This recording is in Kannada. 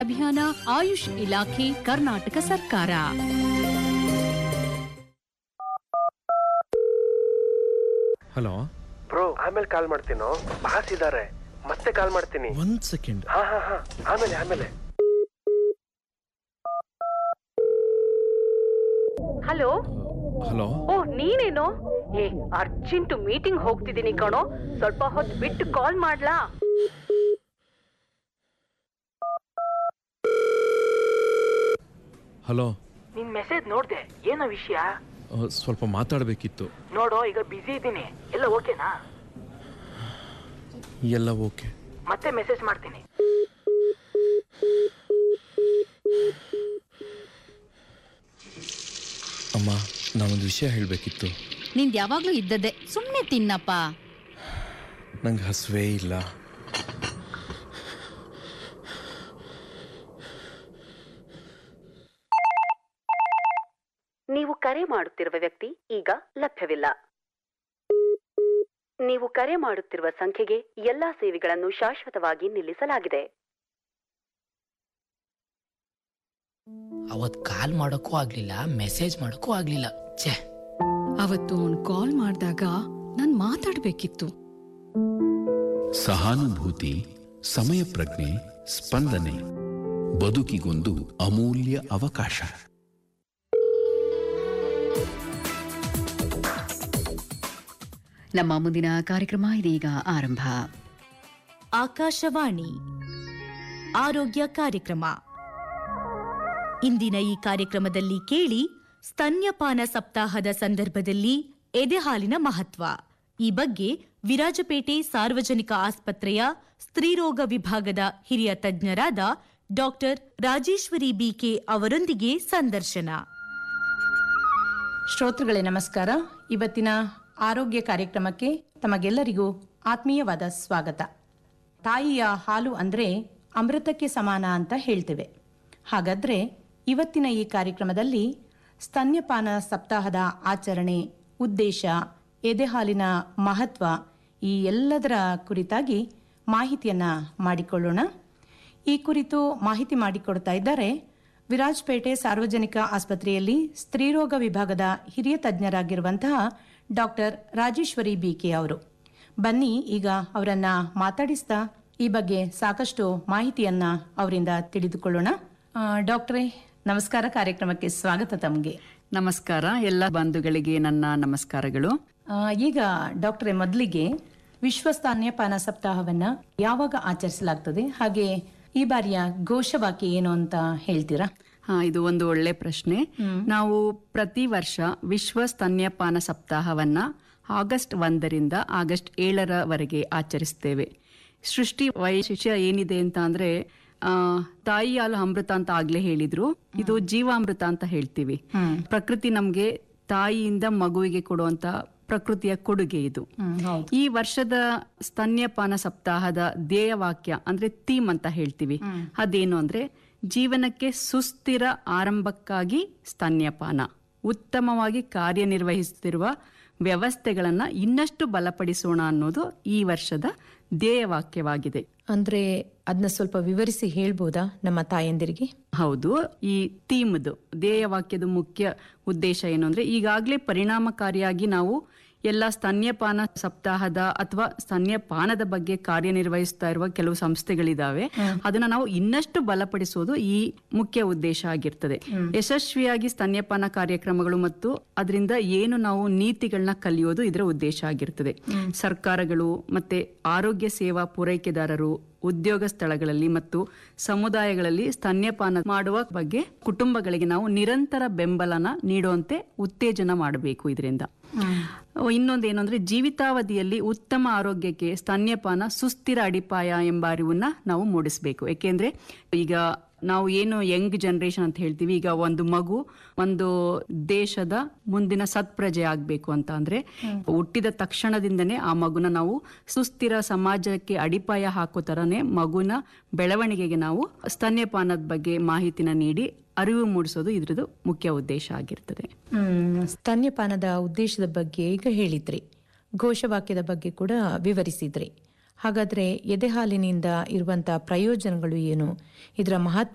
ಅಭಿಯಾನ ಆಯುಷ್ ಇಲಾಖೆ ಕರ್ನಾಟಕ ಸರ್ಕಾರ ಹಲೋ ಬ್ರೋ ಆಮೇಲೆ ಕಾಲ್ ಮಾಡ್ತೀನೋ ಬಾಸ್ ಇದಾರೆ ಮತ್ತೆ ಕಾಲ್ ಮಾಡ್ತೀನಿ ಒಂದ್ ಸೆಕೆಂಡ್ ಹಾ ಹಾ ಹಾ ಆಮೇಲೆ ಆಮೇಲೆ ಹಲೋ ಹಲೋ ಓ ನೀನೇನು ಏ ಅರ್ಜೆಂಟ್ ಮೀಟಿಂಗ್ ಹೋಗ್ತಿದ್ದೀನಿ ಕಣೋ ಸ್ವಲ್ಪ ಹೊತ್ತು ಬಿಟ್ಟು ಕಾಲ್ ಮಾಡ್ಲಾ ಹಲೋ ನಿನ್ ಮೆಸೇಜ್ ನೋಡ್ದೆ ಏನೋ ವಿಷಯ ಅಹ್, ಸ್ವಲ್ಪ ಮಾತಾಡಬೇಕಿತ್ತು ನೋಡೋ ಈಗ ಬಿಸಿ ಇದ್ದೀನಿ ಎಲ್ಲ ಓಕೆನಾ ಎಲ್ಲ ಓಕೆ ಮತ್ತೆ ಮೆಸೇಜ್ ಮಾಡ್ತೀನಿ ಅಮ್ಮ ನಾನೊಂದು ವಿಷಯ ಹೇಳಬೇಕಿತ್ತು ನಿಂದ್ ಯಾವಾಗ್ಲೂ ಇದ್ದದ್ದೇ ಸುಮ್ನೆ ತಿನ್ನಪ್ಪ ನಂಗೆ ಹಸುವೇ ಇಲ್ಲ ನೀವು ಕರೆ ಮಾಡುತ್ತಿರುವ ವ್ಯಕ್ತಿ ಈಗ ಲಭ್ಯವಿಲ್ಲ ನೀವು ಕರೆ ಮಾಡುತ್ತಿರುವ ಸಂಖ್ಯೆಗೆ ಎಲ್ಲಾ ಸೇವೆಗಳನ್ನು ಶಾಶ್ವತವಾಗಿ ನಿಲ್ಲಿಸಲಾಗಿದೆ ಅವತ್ ಕಾಲ್ ಮಾಡೋಕ್ಕೂ ಆಗ್ಲಿಲ್ಲ ಮೆಸೇಜ್ ಮಾಡೋಕ್ಕೂ ಆಗ್ಲಿಲ್ಲ ಛೇ ಅವತ್ತು ಅವ್ನ್ ಕಾಲ್ ಮಾಡಿದಾಗ ನಾನ್ ಮಾತಾಡ್ಬೇಕಿತ್ತು ಸಹಾನುಭೂತಿ ಸಮಯ ಪ್ರಜ್ಞೆ ಸ್ಪಂದನೆ ಬದುಕಿಗೊಂದು ಅಮೂಲ್ಯ ಅವಕಾಶ ನಮ್ಮ ಮುಂದಿನ ಕಾರ್ಯಕ್ರಮ ಇದೀಗ ಆರಂಭ ಆಕಾಶವಾಣಿ ಆರೋಗ್ಯ ಕಾರ್ಯಕ್ರಮ ಇಂದಿನ ಈ ಕಾರ್ಯಕ್ರಮದಲ್ಲಿ ಕೇಳಿ ಸ್ತನ್ಯಪಾನ ಸಪ್ತಾಹದ ಸಂದರ್ಭದಲ್ಲಿ ಎದೆಹಾಲಿನ ಮಹತ್ವ ಈ ಬಗ್ಗೆ ವಿರಾಜಪೇಟೆ ಸಾರ್ವಜನಿಕ ಆಸ್ಪತ್ರೆಯ ಸ್ತ್ರೀರೋಗ ವಿಭಾಗದ ಹಿರಿಯ ತಜ್ಞರಾದ ಡಾಕ್ಟರ್ ರಾಜೇಶ್ವರಿ ಬಿಕೆ ಅವರೊಂದಿಗೆ ಸಂದರ್ಶನ ಶ್ರೋತೃಗಳೇ ನಮಸ್ಕಾರ ಇವತ್ತಿನ ಆರೋಗ್ಯ ಕಾರ್ಯಕ್ರಮಕ್ಕೆ ತಮಗೆಲ್ಲರಿಗೂ ಆತ್ಮೀಯವಾದ ಸ್ವಾಗತ ತಾಯಿಯ ಹಾಲು ಅಂದರೆ ಅಮೃತಕ್ಕೆ ಸಮಾನ ಅಂತ ಹೇಳ್ತೇವೆ ಹಾಗಾದ್ರೆ ಇವತ್ತಿನ ಈ ಕಾರ್ಯಕ್ರಮದಲ್ಲಿ ಸ್ತನ್ಯಪಾನ ಸಪ್ತಾಹದ ಆಚರಣೆ ಉದ್ದೇಶ ಎದೆಹಾಲಿನ ಮಹತ್ವ ಈ ಎಲ್ಲದರ ಕುರಿತಾಗಿ ಮಾಹಿತಿಯನ್ನ ಮಾಡಿಕೊಳ್ಳೋಣ ಈ ಕುರಿತು ಮಾಹಿತಿ ಮಾಡಿಕೊಡ್ತಾ ಇದ್ದಾರೆ ವಿರಾಜ್ಪೇಟೆ ಸಾರ್ವಜನಿಕ ಆಸ್ಪತ್ರೆಯಲ್ಲಿ ಸ್ತ್ರೀರೋಗ ವಿಭಾಗದ ಹಿರಿಯ ತಜ್ಞರಾಗಿರುವಂತಹ ಡಾಕ್ಟರ್ ರಾಜೇಶ್ವರಿ ಬಿಕೆ ಅವರು ಬನ್ನಿ ಈಗ ಅವರನ್ನ ಮಾತಾಡಿಸ್ತಾ ಈ ಬಗ್ಗೆ ಸಾಕಷ್ಟು ಮಾಹಿತಿಯನ್ನ ಅವರಿಂದ ತಿಳಿದುಕೊಳ್ಳೋಣ ಆ, ಡಾಕ್ಟ್ರೇ ನಮಸ್ಕಾರ ಕಾರ್ಯಕ್ರಮಕ್ಕೆ ಸ್ವಾಗತ ತಮಗೆ ನಮಸ್ಕಾರ ಎಲ್ಲ ಬಂಧುಗಳಿಗೆ ನನ್ನ ನಮಸ್ಕಾರಗಳು ಆ, ಈಗ ಡಾಕ್ಟ್ರೆ ಮೊದಲಿಗೆ ವಿಶ್ವ ಸ್ತನ್ಯಪಾನ ಸಪ್ತಾಹವನ್ನ ಯಾವಾಗ ಆಚರಿಸಲಾಗ್ತದೆ ಹಾಗೆ ಈ ಬಾರಿಯ ಘೋಷವಾಕ್ಯ ಏನು ಅಂತ ಹೇಳ್ತೀರಾ ಹಾ ಇದು ಒಂದು ಒಳ್ಳೆ ಪ್ರಶ್ನೆ ನಾವು ಪ್ರತಿ ವರ್ಷ ವಿಶ್ವ ಸ್ತನ್ಯಪಾನ ಸಪ್ತಾಹವನ್ನ ಆಗಸ್ಟ್ ಒಂದರಿಂದ ಆಗಸ್ಟ್ ಏಳರವರೆಗೆ ಆಚರಿಸ್ತೇವೆ ಸೃಷ್ಟಿ ವೈಶಿಷ್ಟ್ಯ ಏನಿದೆ ಅಂತ ಅಂದ್ರೆ ಆ, ತಾಯಿ ಹಾಲು ಅಮೃತ ಅಂತ ಆಗ್ಲೇ ಹೇಳಿದ್ರು ಇದು ಜೀವಾಮೃತ ಅಂತ ಹೇಳ್ತೀವಿ ಪ್ರಕೃತಿ ನಮ್ಗೆ ತಾಯಿಯಿಂದ ಮಗುವಿಗೆ ಕೊಡುವಂತ ಪ್ರಕೃತಿಯ ಕೊಡುಗೆ ಇದು ಈ ವರ್ಷದ ಸ್ತನ್ಯಪಾನ ಸಪ್ತಾಹದ ಧ್ಯೇಯವಾಕ್ಯ ಅಂದ್ರೆ ಥೀಮ್ ಅಂತ ಹೇಳ್ತೀವಿ ಅದೇನು ಅಂದ್ರೆ ಜೀವನಕ್ಕೆ ಸುಸ್ಥಿರ ಆರಂಭಕ್ಕಾಗಿ ಸ್ತನ್ಯಪಾನ ಉತ್ತಮವಾಗಿ ಕಾರ್ಯನಿರ್ವಹಿಸುತ್ತಿರುವ ವ್ಯವಸ್ಥೆಗಳನ್ನ ಇನ್ನಷ್ಟು ಬಲಪಡಿಸೋಣ ಅನ್ನೋದು ಈ ವರ್ಷದ ಧ್ಯೇಯವಾಕ್ಯವಾಗಿದೆ ಅಂದ್ರೆ ಅದನ್ನ ಸ್ವಲ್ಪ ವಿವರಿಸಿ ಹೇಳ್ಬೋದಾ ನಮ್ಮ ತಾಯಂದಿರಿಗೆ ಹೌದು ಈ ಥೀಮ್ದು ಧ್ಯೇಯವಾಕ್ಯದ ಮುಖ್ಯ ಉದ್ದೇಶ ಏನು ಅಂದ್ರೆ ಈಗಾಗಲೇ ಪರಿಣಾಮಕಾರಿಯಾಗಿ ನಾವು ಎಲ್ಲ ಸ್ತನ್ಯಪಾನ ಸಪ್ತಾಹದ ಅಥವಾ ಸ್ತನ್ಯಪಾನದ ಬಗ್ಗೆ ಕಾರ್ಯನಿರ್ವಹಿಸ್ತಾ ಇರುವ ಕೆಲವು ಸಂಸ್ಥೆಗಳಿದಾವೆ ಅದನ್ನ ನಾವು ಇನ್ನಷ್ಟು ಬಲಪಡಿಸೋದು ಈ ಮುಖ್ಯ ಉದ್ದೇಶ ಆಗಿರ್ತದೆ ಯಶಸ್ವಿಯಾಗಿ ಸ್ತನ್ಯಪಾನ ಕಾರ್ಯಕ್ರಮಗಳು ಮತ್ತು ಅದರಿಂದ ಏನು ನಾವು ನೀತಿಗಳನ್ನ ಕಲಿಯೋದು ಇದರ ಉದ್ದೇಶ ಆಗಿರ್ತದೆ ಸರ್ಕಾರಗಳು ಮತ್ತೆ ಆರೋಗ್ಯ ಸೇವಾ ಪೂರೈಕೆದಾರರು ಉದ್ಯೋಗ ಸ್ಥಳಗಳಲ್ಲಿ ಮತ್ತು ಸಮುದಾಯಗಳಲ್ಲಿ ಸ್ತನ್ಯಪಾನ ಮಾಡುವ ಬಗ್ಗೆ ಕುಟುಂಬಗಳಿಗೆ ನಾವು ನಿರಂತರ ಬೆಂಬಲನ ನೀಡುವಂತೆ ಉತ್ತೇಜನ ಮಾಡಬೇಕು ಇದರಿಂದ ಇನ್ನೊಂದೇನು ಅಂದ್ರೆ ಜೀವಿತಾವಧಿಯಲ್ಲಿ ಉತ್ತಮ ಆರೋಗ್ಯಕ್ಕೆ ಸ್ತನ್ಯಪಾನ ಸುಸ್ಥಿರ ಅಡಿಪಾಯ ಎಂಬ ಅರಿವನ್ನ ನಾವು ಮೂಡಿಸಬೇಕು ಯಾಕೆಂದ್ರೆ ಈಗ ನಾವು ಏನು ಯಂಗ್ ಜನರೇಷನ್ ಅಂತ ಹೇಳ್ತೀವಿ ಈಗ ಒಂದು ಮಗು ಒಂದು ದೇಶದ ಮುಂದಿನ ಸತ್ಪ್ರಜೆ ಆಗ್ಬೇಕು ಅಂತ ಅಂದ್ರೆ ಹುಟ್ಟಿದ ತಕ್ಷಣದಿಂದನೇ ಆ ಮಗುನ ನಾವು ಸುಸ್ಥಿರ ಸಮಾಜಕ್ಕೆ ಅಡಿಪಾಯ ಹಾಕೋ ತರನೇ ಮಗುನ ಬೆಳವಣಿಗೆಗೆ ನಾವು ಸ್ತನ್ಯಪಾನದ ಬಗ್ಗೆ ಮಾಹಿತಿನ ನೀಡಿ ಅರಿವು ಮೂಡಿಸೋದು ಇದ್ರದ್ದು ಮುಖ್ಯ ಉದ್ದೇಶ ಆಗಿರ್ತದೆ ಹ್ಮ್ ಸ್ತನ್ಯಪಾನದ ಉದ್ದೇಶದ ಬಗ್ಗೆ ಈಗ ಹೇಳಿದ್ರಿ ಘೋಷವಾಕ್ಯದ ಬಗ್ಗೆ ಕೂಡ ವಿವರಿಸಿದ್ರಿ ಹಾಗಾದ್ರೆ ಎದೆಹಾಲಿನಿಂದ ಇರುವಂತಹ ಪ್ರಯೋಜನಗಳು ಏನು ಇದರ ಮಹತ್ವ